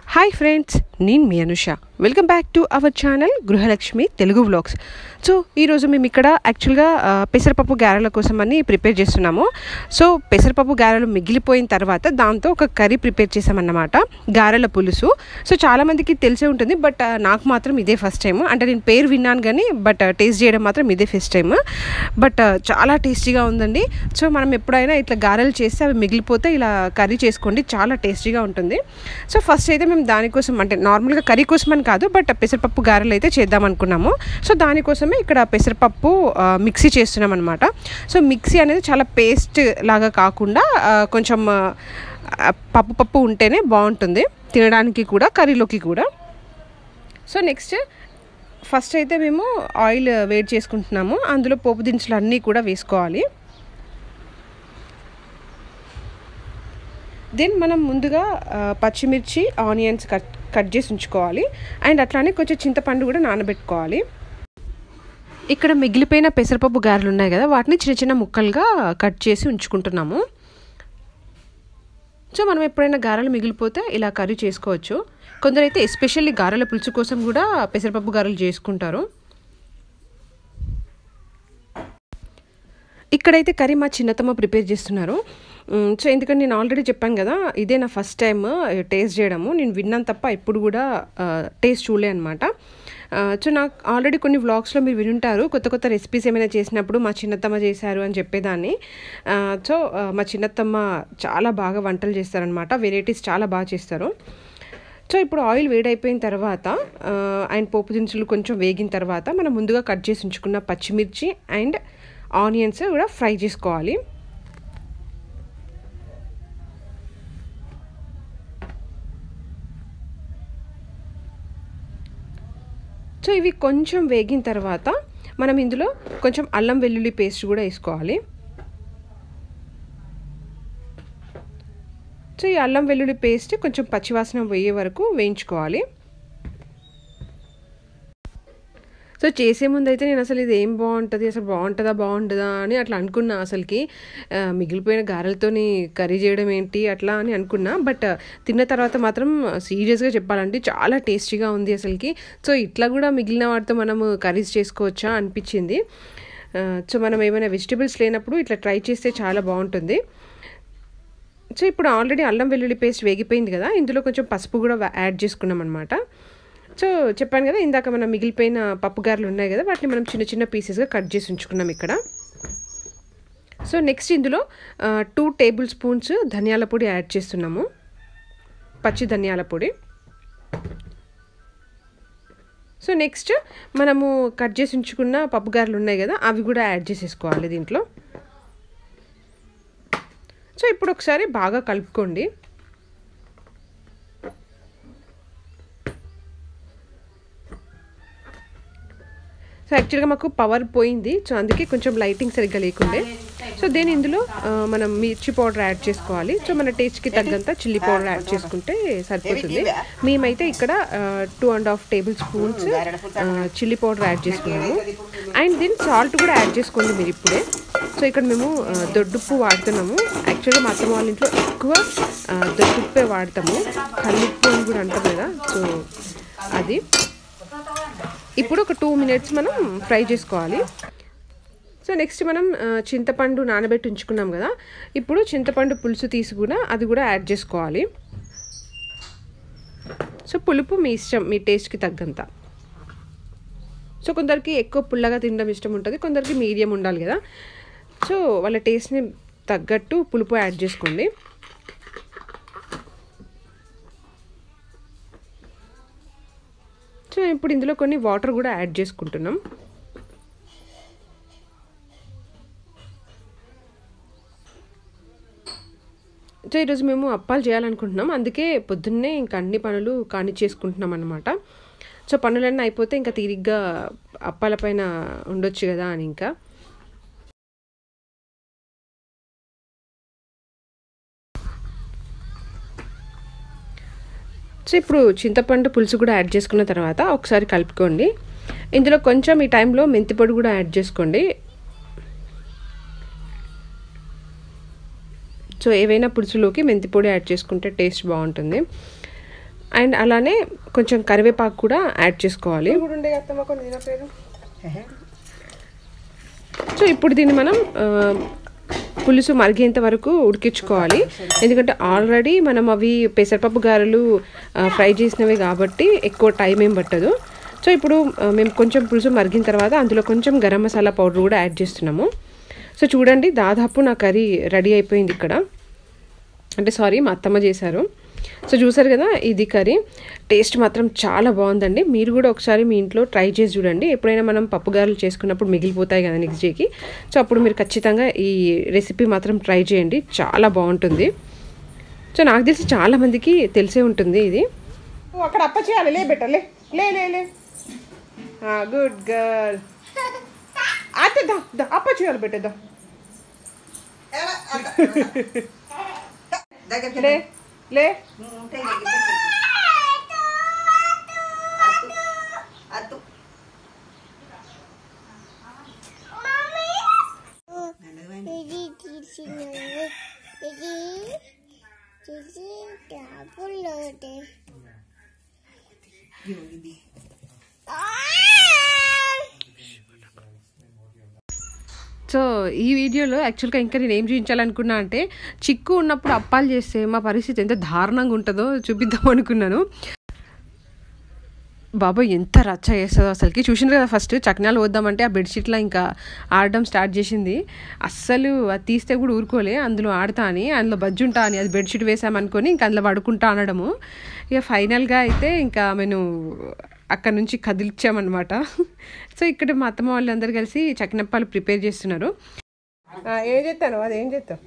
Hi friends నేను మీ Anusha welcome back to our channel Gruhalakshmi Telugu vlogs so ఈరోజు మేము ఇక్కడ యాక్చువల్గా ఆ, పెసరపప్పు గారెల కోసం అని ప్రిపేర్ చేస్తున్నాము సో పెసరపప్పు గారెలు మిగిలిపోయిన తర్వాత దాంతో ఒక కర్రీ ప్రిపేర్ చేసామన్నమాట గారెల పులుసు సో చాలామందికి తెలిసే ఉంటుంది బట్ ఆ, నాకు మాత్రం ఇదే ఫస్ట్ టైం అంటే నేను పేరు విన్నాను కానీ బట్ టేస్ట్ చేయడం మాత్రం ఇదే ఫస్ట్ టైం బట్ ఆ, చాలా టేస్టీగా ఉందండి సో మనం ఎప్పుడైనా ఇట్లా గారెలు చేస్తే అవి మిగిలిపోతే ఇలా కర్రీ చేసుకోండి చాలా టేస్టీగా ఉంటుంది సో ఫస్ట్ అయితే మేము దానికోసం అంటే నార్మల్గా కర్రీ కోసం అని కాదు బట్ పెసరపప్పు గారెలు అయితే చేద్దాం అనుకున్నాము సో దానికోసమే ఇక్కడ పెసరపప్పు ఆ, మిక్సీ చేస్తున్నాం అనమాట సో మిక్సీ అనేది చాలా పేస్ట్ లాగా కాకుండా ఆ, కొంచెం ఆ, పప్పు పప్పు ఉంటేనే బాగుంటుంది తినడానికి కూడా కర్రీలోకి కూడా సో నెక్స్ట్ ఫస్ట్ అయితే మేము ఆయిల్ వేడి చేసుకుంటున్నాము అందులో పోపు దినుసులు అన్నీ కూడా వేసుకోవాలి దెన్ మనం ముందుగా ఆ, పచ్చిమిర్చి ఆనియన్స్ కట్ కట్ చేసి ఉంచుకోవాలి అండ్ అట్లానే కొంచెం చింతపండు కూడా నానబెట్టుకోవాలి ఇక్కడ మిగిలిపోయిన పెసరపప్పు గారెలు ఉన్నాయి కదా వాటిని చిన్న చిన్న ముక్కలుగా కట్ చేసి ఉంచుకుంటున్నాము సో మనం ఎప్పుడైనా గారెలు మిగిలిపోతే ఇలా కర్రీ చేసుకోవచ్చు కొందరైతే ఎస్పెషల్లీ గారెల పులుసు కోసం కూడా పెసరపప్పు గారెలు చేసుకుంటారు ఇక్కడైతే కర్రీ మా చిన్నతమ్మ ప్రిపేర్ చేస్తున్నారు మ్, సో ఎందుకంటే నేను ఆల్రెడీ చెప్పాను కదా ఇదే నా ఫస్ట్ టైం టేస్ట్ చేయడము నేను విన్నాను తప్ప ఎప్పుడు కూడా టేస్ట్ చూడలే అనమాట సో నాకు ఆల్రెడీ కొన్ని వ్లాగ్స్లో మీరు వినుంటారు కొత్త కొత్త రెసిపీస్ ఏమైనా చేసినప్పుడు మా చిన్నత్తమ్మ చేశారు అని చెప్పేదాన్ని ఆ, సో ఆ, మా చిన్నత్తమ్మ చాలా బాగా వంటలు చేస్తారనమాట వెరైటీస్ చాలా బాగా చేస్తారు సో ఇప్పుడు ఆయిల్ వేడైపోయిన తర్వాత ఆ, అండ్ పోపు దినుసులు కొంచెం వేగిన తర్వాత మనం ముందుగా కట్ చేసి ఉంచుకున్న పచ్చిమిర్చి అండ్ ఆనియన్స్ కూడా ఫ్రై చేసుకోవాలి సో ఇవి కొంచెం వేగిన తర్వాత మనం ఇందులో కొంచెం అల్లం వెల్లుల్లి పేస్ట్ కూడా వేసుకోవాలి సో ఈ అల్లం వెల్లుల్లి పేస్ట్ కొంచెం పచ్చివాసన పోయే వరకు వేయించుకోవాలి సో చేసే ముందు అయితే నేను అసలు ఇది ఏం బాగుంటుంది అసలు బాగుంటుందా బాగుంటుందా అని అట్లా అనుకున్నా అసలుకి ఆ, మిగిలిపోయిన గారెలతోని కర్రీ చేయడం ఏంటి అట్లా అని అనుకున్నా బట్ తిన్న తర్వాత మాత్రం సీరియస్గా చెప్పాలంటే చాలా టేస్టీగా ఉంది అసలుకి సో ఇట్లా కూడా మిగిలిన వాటితో మనము కర్రీస్ చేసుకోవచ్చా అనిపించింది ఆ, సో మనం ఏమైనా వెజిటబుల్స్ లేనప్పుడు ఇట్లా ట్రై చేస్తే చాలా బాగుంటుంది సో ఇప్పుడు ఆల్రెడీ అల్లం వెల్లుల్లి పేస్ట్ వేగిపోయింది కదా ఇందులో కొంచెం పసుపు కూడా వా- యాడ్ చేసుకున్నాం అనమాట సో చెప్పాను కదా ఇందాక మనం మిగిలిపోయిన పప్పు గారెలు ఉన్నాయి కదా వాటిని మనం చిన్న చిన్న పీసెస్గా కట్ చేసి ఉంచుకున్నాం ఇక్కడ సో నెక్స్ట్ ఇందులో టూ టేబుల్ స్పూన్స్ ధనియాల పొడి యాడ్ చేస్తున్నాము పచ్చి ధనియాల పొడి సో నెక్స్ట్ మనము కట్ చేసి ఉంచుకున్న పప్పు గారెలు ఉన్నాయి కదా అవి కూడా యాడ్ చేసేసుకోవాలి దీంట్లో సో ఇప్పుడు ఒకసారి బాగా కలుపుకోండి సో యాక్చువల్గా మాకు పవర్ పోయింది సో అందుకే కొంచెం లైటింగ్ సరిగ్గా లేకుండే సో దేని ఇందులో ఆ, మనం మిర్చి పౌడర్ యాడ్ చేసుకోవాలి సో మన టేస్ట్కి తగ్గంత చిల్లీ పౌడర్ యాడ్ చేసుకుంటే సరిపోతుంది మేమైతే ఇక్కడ two and half tablespoons chilli powder add చేసుకున్నాము అండ్ దీని సాల్ట్ కూడా యాడ్ చేసుకోండి మీరు ఇప్పుడే సో ఇక్కడ మేము ఆ, దొడ్డుప్పు వాడుతున్నాము యాక్చువల్గా మా అత్తమ్మ వాళ్ళ ఇంట్లో ఎక్కువ ఆ, దొడ్డుప్పే వాడతాము కల్లుప్పు అని కూడా అంటాం కదా సో అది ఇప్పుడు ఒక టూ మినిట్స్ మనం ఫ్రై చేసుకోవాలి సో నెక్స్ట్ మనం ఆ, చింతపండు నానబెట్టి ఉంచుకున్నాం కదా ఇప్పుడు చింతపండు పులుసు తీసి కూడా అది కూడా యాడ్ చేసుకోవాలి సో పులుపు మీ ఇష్టం మీ టేస్ట్కి తగ్గంత సో కొందరికి ఎక్కువ పుల్లగా తినడం ఇష్టం ఉంటుంది కొందరికి మీడియం ఉండాలి కదా సో వాళ్ళ టేస్ట్ని తగ్గట్టు పులుపు యాడ్ చేసుకోండి సో ఇప్పుడు ఇందులో కొన్ని వాటర్ కూడా యాడ్ చేసుకుంటున్నాం సో ఈరోజు మేము అప్పాలు చేయాలనుకుంటున్నాం అందుకే పొద్దున్నే ఇంకా అన్ని పనులు కానిచ్చేసుకుంటున్నాం అనమాట సో పనులన్నీ అయిపోతే ఇంకా తీరిగ్గా అప్పాల పైన ఉండొచ్చు కదా అని ఇంకా సో ఇప్పుడు చింతపండు పులుసు కూడా యాడ్ చేసుకున్న తర్వాత ఒకసారి కలుపుకోండి ఇందులో కొంచెం ఈ టైంలో మెంతి పొడి కూడా యాడ్ చేసుకోండి సో ఏవైనా పులుసులోకి మెంతి పొడి యాడ్ చేసుకుంటే టేస్ట్ బాగుంటుంది అండ్ అలానే కొంచెం కరివేపాకు కూడా యాడ్ చేసుకోవాలి ఇప్పుడు ఉండే అత్తమ్మ కొన్ని తిన పేరు సో ఇప్పుడు దీన్ని మనం ఆ, పులుసు మరిగేంత వరకు ఉడికించుకోవాలి ఎందుకంటే ఆల్రెడీ మనం అవి పెసరపప్పు గారెలు ఆ, ఫ్రై చేసినవి కాబట్టి ఎక్కువ టైం ఏం పట్టదు సో ఇప్పుడు ఆ, మేము కొంచెం పులుసు మరిగిన తర్వాత అందులో కొంచెం గరం మసాలా పౌడర్ కూడా యాడ్ చేస్తున్నాము సో చూడండి దాదాపు నా కర్రీ రెడీ అయిపోయింది ఇక్కడ అంటే సారీ మా అత్తమ్మ చేశారు సో చూసారు కదా ఇది కర్రీ టేస్ట్ మాత్రం చాలా బాగుందండి మీరు కూడా ఒకసారి మీ ఇంట్లో ట్రై చేసి చూడండి ఎప్పుడైనా మనం పప్పు గారెలు చేసుకున్నప్పుడు మిగిలిపోతాయి కదా నెక్స్ట్ డేకి సో అప్పుడు మీరు ఖచ్చితంగా ఈ రెసిపీ మాత్రం ట్రై చేయండి చాలా బాగుంటుంది సో నాకు తెలిసి చాలా మందికి తెలిసే ఉంటుంది ఇది నువ్వు అక్కడ అప్ప చేయాలి లే బెట్ట లే లే లే లే గుడ్ గర్ల్ అత్త దా దా అప్ప చేయాలి బెట్ట దా లే లే ఇది తీసినది ఇది తీసి డబ్బులోది సో ఈ వీడియోలో యాక్చువల్గా ఇంకా నేను ఏం చూపించాలనుకున్నా అంటే చిక్కు ఉన్నప్పుడు అప్పాలు చేస్తే మా పరిస్థితి ఎంత దారుణంగా ఉంటుందో చూపిద్దాం అనుకున్నాను బాబా ఎంత రచ్చ చేస్తుందో అసలుకి చూసిండ్రు కదా ఫస్ట్ చక్నాలు వద్దామంటే ఆ బెడ్షీట్లో ఇంకా ఆడడం స్టార్ట్ చేసింది అస్సలు అది తీస్తే కూడా ఊరుకోలే అందులో ఆడతా అని అందులో బజ్జుంటా అని అది బెడ్షీట్ వేసామనుకొని ఇంకా అందులో పడుకుంటా అనడము ఇక ఫైనల్గా అయితే ఇంకా మేము అక్కడ నుంచి కదిలిచ్చామన్నమాట సో ఇక్కడ మా అత్తమ్మ వాళ్ళందరూ కలిసి చక్నప్పాలు ప్రిపేర్ చేస్తున్నారు ఆ, ఏం చేస్తాను అది ఏం చేస్తావు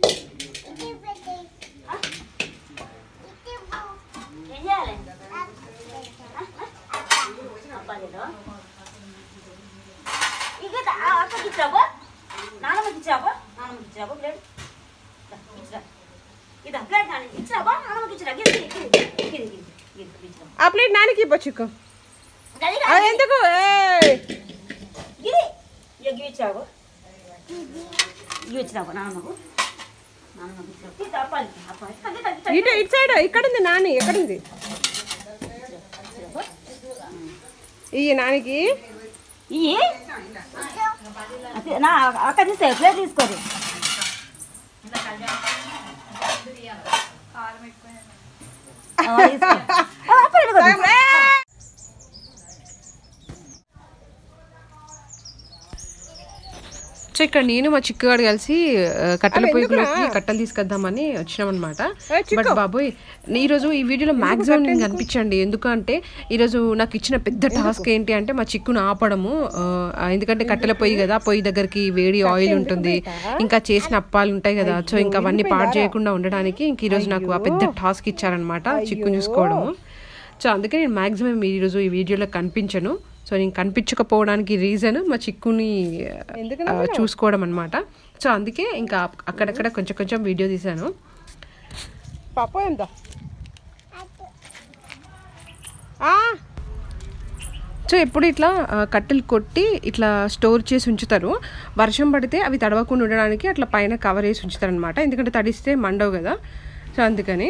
ఇక అక్కడికి ఇచ్చాబో నాన్నమ్మకి ఇచ్చాబో నాన్నమ్మకి ఇచ్చాబో ప్లేట్ ఇచ్చా ఇది ప్లేట్ నాన్న ఇచ్చాబో నాన్నమ్మకి ఇచ్చిరా గిరి గిరి గిరి గిరి గిరి గిరి ఇచ్చిరా ఆ ప్లేట్ నానికి ఇవ్వ చిక్కు గది అది ఎందుకు ఏయ్! గిరి ఇక గిరి ఇచ్చాబో ఇవి ఇచ్చిరాబో నాన్నమ్మకు నాన్నమ్మకి ఇచ్చిరాబో ఇది అప్పాలి అప్పాలి తగ్గి తగ్గి తగ్గి ఇటు ఇటు సైడ్ ఇక్కడ ఉంది నాని ఎక్కడ ఉంది ఈ నానికి ఇవి అదే నా అక్కడ తీస్తే ప్లేట్ తీసుకోరు ఆ, తీసుకో. ఆ, అప్పుడు ఇదిగో. సో ఇక్కడ నేను మా చిక్కుగాడు కలిసి ఆ, కట్టెల పొయ్యిలోకి కట్టెలు తీసుకొద్దామని వచ్చినామన్నమాట బట్ బాబోయ్ ఈ రోజు ఈ వీడియోలో మాక్సిమం నేను కనిపించండి ఎందుకంటే ఈరోజు నాకు ఇచ్చిన పెద్ద టాస్క్ ఏంటి అంటే మా చిక్కును ఆపడము ఆ, ఎందుకంటే కట్టెల పొయ్యి కదా పొయ్యి దగ్గరికి వేడి ఆయిల్ ఉంటుంది ఇంకా చేసిన అప్పాలు ఉంటాయి కదా సో ఇంకా అవన్నీ పాడు చేయకుండా ఉండడానికి ఇంక ఈరోజు నాకు ఆ పెద్ద టాస్క్ ఇచ్చారనమాట చిక్కును చూసుకోవడము సో అందుకే నేను మాక్సిమం ఈరోజు ఈ వీడియోలో కనిపించను సో నేను కనిపించకపోవడానికి రీజన్ మా చిక్కుని ఆ, చూసుకోవడం అనమాట సో అందుకే ఇంకా అక్కడక్కడ కొంచెం కొంచెం వీడియో తీశాను పప్పు ఎంత సో ఎప్పుడు ఇట్లా ఆ, కట్టెలు కొట్టి ఇట్లా స్టోర్ చేసి ఉంచుతారు వర్షం పడితే అవి తడవకుండా ఉండడానికి అట్లా పైన కవర్ వేసి ఉంచుతారు అనమాట ఎందుకంటే తడిస్తే మండవు కదా సో అందుకని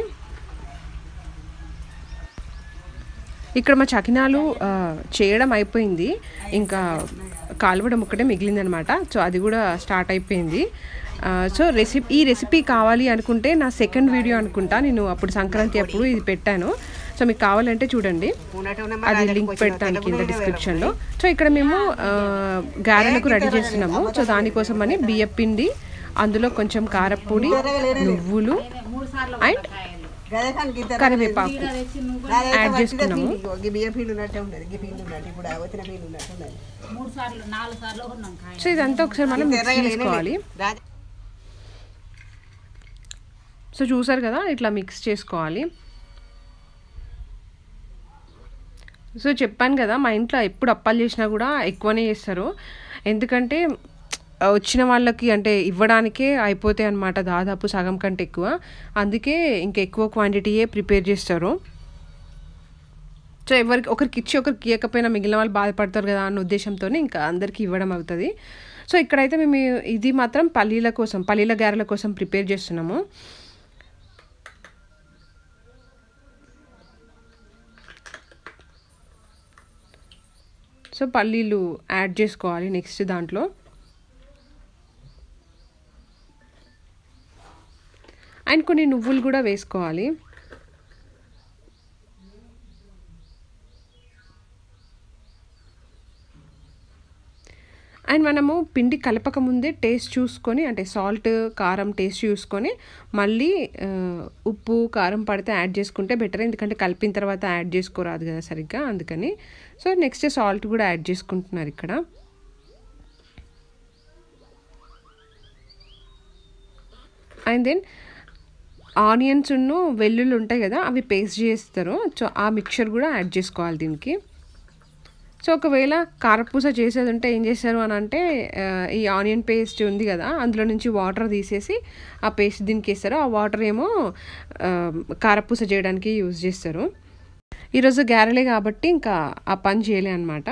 ఇక్కడ మా చకినాలు ఆ, చేయడం అయిపోయింది ఇంకా కాలువడం ఒక్కటే మిగిలిందనమాట సో అది కూడా స్టార్ట్ అయిపోయింది ఆ, సో రెసిపీ ఈ రెసిపీ కావాలి అనుకుంటే నా సెకండ్ వీడియో అనుకుంటా నేను అప్పుడు సంక్రాంతి అప్పుడు ఇది పెట్టాను సో మీకు కావాలంటే చూడండి అది లింక్ పెడతాను కింద డిస్క్రిప్షన్లో సో ఇక్కడ మేము ఆ, గారెలకు రెడీ చేస్తున్నాము సో దానికోసం అని బియ్య పిండి అందులో కొంచెం కారపొడి నువ్వులు అండ్ కరివేపాకు యాడ్ చేసుకున్నాము బియ్య పిండి ఉన్నట్టే ఉన్నది గి పిండి ఉన్నట్టు ఇప్పుడు ఆ వచ్చిన పిండి ఉన్నట్టు ఉన్నది సో ఇదంతా ఒకసారి మనం మిక్స్ చేసుకోవాలి రాజ- సో చూసారు కదా ఇట్లా మిక్స్ చేసుకోవాలి సో చెప్పాను కదా మా ఇంట్లో ఎప్పుడు అప్పాలు చేసినా కూడా ఎక్కువనే చేస్తారు ఎందుకంటే ఆ, వచ్చిన వాళ్ళకి అంటే ఇవ్వడానికే అయిపోతాయి అన్నమాట దాదాపు సగం కంటే ఎక్కువ అందుకే ఇంకా ఎక్కువ క్వాంటిటీయే ప్రిపేర్ చేస్తారు సో ఎవరికి ఒకరికి ఇచ్చి ఒకరికి ఇవ్వకపోయినా మిగిలిన వాళ్ళు బాధపడతారు కదా అన్న ఉద్దేశంతో ఇంకా అందరికీ ఇవ్వడం అవుతుంది సో ఇక్కడైతే మేము ఇది మాత్రం పల్లీల కోసం పల్లీల గారెల కోసం ప్రిపేర్ చేస్తున్నాము సో పల్లీలు యాడ్ చేసుకోవాలి నెక్స్ట్ దాంట్లో అండ్ కొన్ని నువ్వులు కూడా వేసుకోవాలి అండ్ మనము పిండి కలపక ముందే టేస్ట్ చూసుకొని అంటే సాల్ట్ కారం టేస్ట్ చూసుకొని మళ్ళీ ఆ, ఉప్పు కారం పడితే యాడ్ చేసుకుంటే బెటర్ ఎందుకంటే కలిపిన తర్వాత యాడ్ చేసుకోరాదు కదా సరిగ్గా అందుకని సో నెక్స్ట్ సాల్ట్ కూడా యాడ్ చేసుకుంటున్నారు ఇక్కడ అండ్ దెన్ ఆనియన్స్ ఉన్ను వెల్లుల్లి ఉంటాయి కదా అవి పేస్ట్ చేస్తారు సో ఆ మిక్చర్ కూడా యాడ్ చేసుకోవాలి దీనికి సో ఒకవేళ కారపూస చేసేది ఉంటే ఏం చేస్తారు అని అంటే ఆ, ఈ ఆనియన్ పేస్ట్ ఉంది కదా అందులో నుంచి వాటర్ తీసేసి ఆ పేస్ట్ దీనికి వేస్తారు ఆ వాటర్ ఏమో ఆ, కారపూస చేయడానికి యూజ్ చేస్తారు ఈరోజు గారెలే కాబట్టి ఇంకా ఆ పని చేయలే అనమాట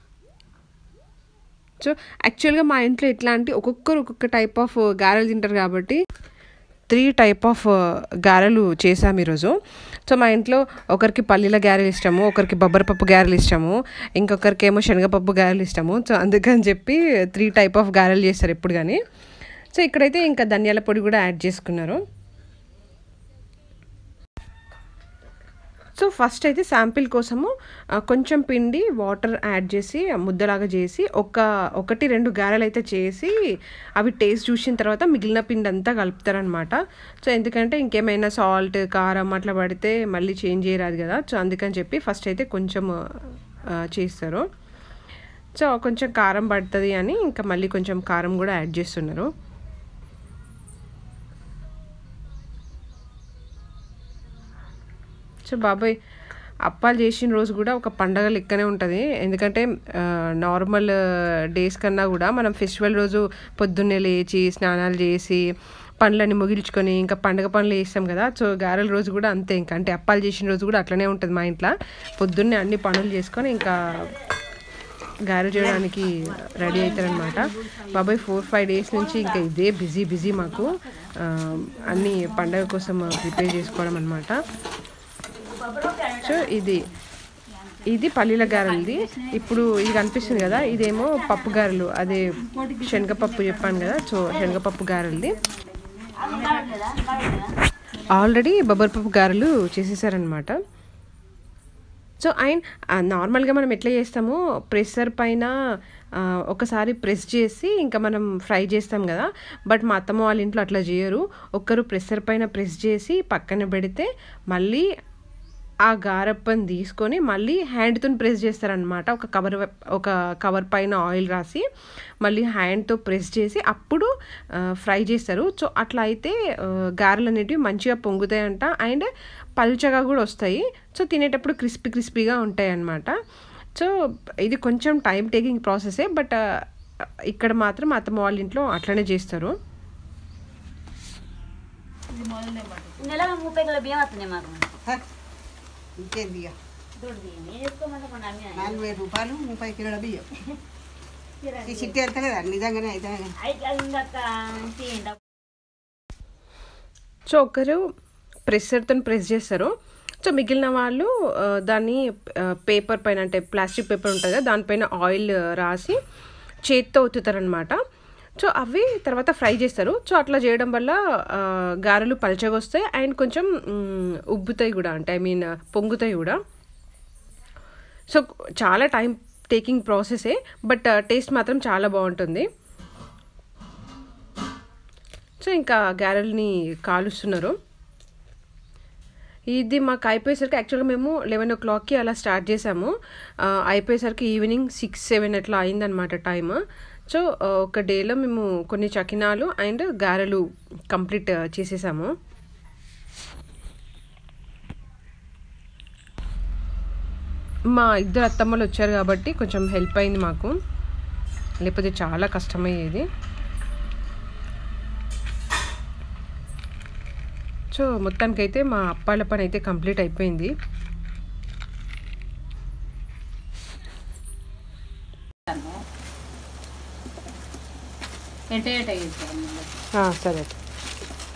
సో యాక్చువల్గా మా ఇంట్లో ఎట్లాంటి ఒక్కొక్కరు ఒక్కొక్క టైప్ ఆఫ్ గారెలు తింటారు కాబట్టి త్రీ టైప్ ఆఫ్ గారెలు చేసాము ఈరోజు సో మా ఇంట్లో ఒకరికి పల్లీల గారెలు ఇష్టము ఒకరికి బొబ్బరపప్పు గారెలు ఇష్టము ఇంకొకరికి ఏమో శనగపప్పు గారెలు ఇష్టము సో అందుకని చెప్పి త్రీ టైప్ ఆఫ్ గారెలు చేస్తారు ఎప్పుడు కానీ సో ఇక్కడైతే ఇంకా ధనియాల పొడి కూడా యాడ్ చేసుకున్నారు సో ఫస్ట్ అయితే శాంపిల్ కోసము ఆ, కొంచెం పిండి వాటర్ యాడ్ చేసి ఆ ముద్దలాగా చేసి ఒక ఒకటి రెండు గారెలు అయితే చేసి అవి టేస్ట్ చూసిన తర్వాత మిగిలిన పిండి అంతా కలుపుతారనమాట సో ఎందుకంటే ఇంకేమైనా సాల్ట్ కారం అట్లా పడితే మళ్ళీ చేంజ్ చేయరాదు కదా సో అందుకని చెప్పి ఫస్ట్ అయితే కొంచెం ఆ, చేస్తారు సో కొంచెం కారం పడుతుంది అని ఇంకా మళ్ళీ కొంచెం కారం కూడా యాడ్ చేస్తున్నారు సో బాబాయ్ అప్పాలు చేసిన రోజు కూడా ఒక పండగ లెక్కనే ఉంటుంది ఎందుకంటే ఆ, నార్మల్ డేస్ కన్నా కూడా మనం ఫెస్టివల్ రోజు పొద్దున్నే లేచి స్నానాలు చేసి పనులన్నీ ముగిల్చుకొని ఇంకా పండగ పనులు చేస్తాం కదా సో గారెల రోజు కూడా అంతే ఇంకా అంటే అప్పాలు చేసిన రోజు కూడా అట్లనే ఉంటుంది మా ఇంట్లో పొద్దున్నే అన్ని పనులు చేసుకొని ఇంకా గారెలు చేయడానికి రెడీ అవుతారనమాట బాబాయ్ ఫోర్ ఫైవ్ డేస్ నుంచి ఇంకా ఇదే బిజీ బిజీ మాకు ఆ, అన్ని పండగ కోసం ప్రిపేర్ చేసుకోవడం అనమాట సో ఇది ఇది పల్లీల గారెలది ఇప్పుడు ఇది కనిపిస్తుంది కదా ఇదేమో పప్పు గారెలు అదే శనగపప్పు చెప్పాను కదా సో శనగపప్పు గారెలది ఆల్రెడీ బొబ్బరిపప్పు గారెలు చేసేసారనమాట సో అండ్ నార్మల్గా మనం ఎట్లా చేస్తామో ప్రెషర్ పైన ఆ, ఒకసారి ప్రెస్ చేసి ఇంకా మనం ఫ్రై చేస్తాం కదా బట్ మా అత్తమ్మ వాళ్ళ ఇంట్లో అట్లా చేయరు ఒక్కరు ప్రెషర్ పైన ప్రెస్ చేసి పక్కన పెడితే మళ్ళీ ఆ గారప్పని తీసుకొని మళ్ళీ హ్యాండ్తో ప్రెస్ చేస్తారనమాట ఒక కవర్ ఒక కవర్ పైన ఆయిల్ రాసి మళ్ళీ హ్యాండ్తో ప్రెస్ చేసి అప్పుడు ఫ్రై చేస్తారు సో అట్లా అయితే ఆ, గారెలు అనేటివి మంచిగా పొంగుతాయంట అండ్ పల్చగా కూడా వస్తాయి సో తినేటప్పుడు క్రిస్పీ క్రిస్పీగా ఉంటాయి అన్నమాట సో ఇది కొంచెం టైం టేకింగ్ ప్రాసెసే బట్ ఇక్కడ మాత్రం మా అత్తమ్మ వాళ్ళ ఇంట్లో అట్లనే చేస్తారు నెల ముప్పై కిలో బియ్యం వస్తున్నాయి మాకు హ, ఇంకేంది ఇక దొడ్డు బియ్యం ఏం చేసుకోమంటే మన అమ్మ నాలుగు వేల రూపాయలు ముప్పై కిలోల బియ్యం ఈ చిట్టి వెళ్తలేదా నిజంగానే అయితే అయితే ఇందాక తీయండి సో ఒకరు ప్రెషర్తో ప్రెస్ చేస్తారు సో మిగిలిన వాళ్ళు ఆ, దాన్ని పేపర్ పైన అంటే ప్లాస్టిక్ పేపర్ ఉంటుంది కదా దానిపైన ఆయిల్ రాసి చేత్తో ఒత్తుతారనమాట సో అవి తర్వాత ఫ్రై చేస్తారు సో అట్లా చేయడం వల్ల ఆ, గారెలు పలచగా వస్తాయి అండ్ కొంచెం మ్, ఉబ్బుతాయి కూడా అంటే ఐ మీన్ పొంగుతాయి కూడా సో చాలా టైం టేకింగ్ ప్రాసెసే బట్ టేస్ట్ మాత్రం చాలా బాగుంటుంది సో ఇంకా గారెల్ని కాలుస్తున్నారు ఇది మాకు అయిపోయేసరికి యాక్చువల్గా మేము లెవెన్ ఓ క్లాక్కి అలా స్టార్ట్ చేసాము ఆ, అయిపోయేసరికి ఈవినింగ్ సిక్స్ సెవెన్ అట్లా అయిందనమాట టైమ్ సో ఆ, ఒక డేలో మేము కొన్ని చకినాలు అండ్ గారెలు కంప్లీట్ చేసేసాము మా ఇద్దరు అత్తమ్మలు వచ్చారు కాబట్టి కొంచెం హెల్ప్ అయింది మాకు లేకపోతే చాలా కష్టమయ్యేది సో మొత్తానికైతే మా అప్పాల పని అయితే కంప్లీట్ అయిపోయింది ఎట ఎట చేస్తాను ఆ, సరే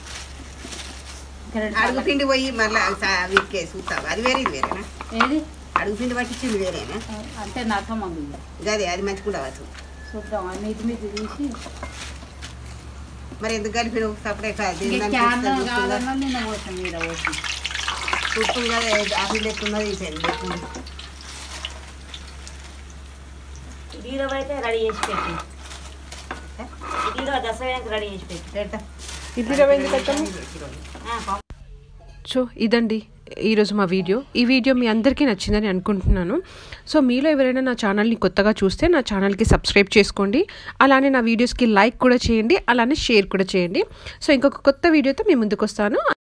అడుగు పిండి పోయి మళ్ళీ వీటికే చూస్తావు అది వేరే ఇది వేరేనా ఏది అడుగు పిండి పట్టించింది వేరేనా అంటే నరకం ఉంది గదే అది మంచిగా వచ్చు చూద్దాం అన్ని ఇది మీద తీసి మరి ఎందుకు కలిపిన సపరేట్ ఇంకా క్యాన్ కాదన్నా నిన్న పోతాం మీద పోతాం చుట్టూగా అవి లెక్కున్నది తీసేది లేకుండా ఇదిలో అయితే రెడీ చేసి పెట్టి ఇదిలో దసరాకి రెడీ చేసి పెట్టి పెట్ట ఇడ్లీ రవ్వ ఎందుకు పెట్టాము సో ఇదండి ఈరోజు మా వీడియో ఈ వీడియో మీ అందరికీ నచ్చిందని అనుకుంటున్నాను సో మీలో ఎవరైనా నా ఛానల్ని కొత్తగా చూస్తే నా ఛానల్కి సబ్స్క్రైబ్ చేసుకోండి అలానే నా వీడియోస్కి లైక్ కూడా చేయండి అలానే షేర్ కూడా చేయండి సో ఇంకొక కొత్త వీడియోతో మీ ముందుకు వస్తాను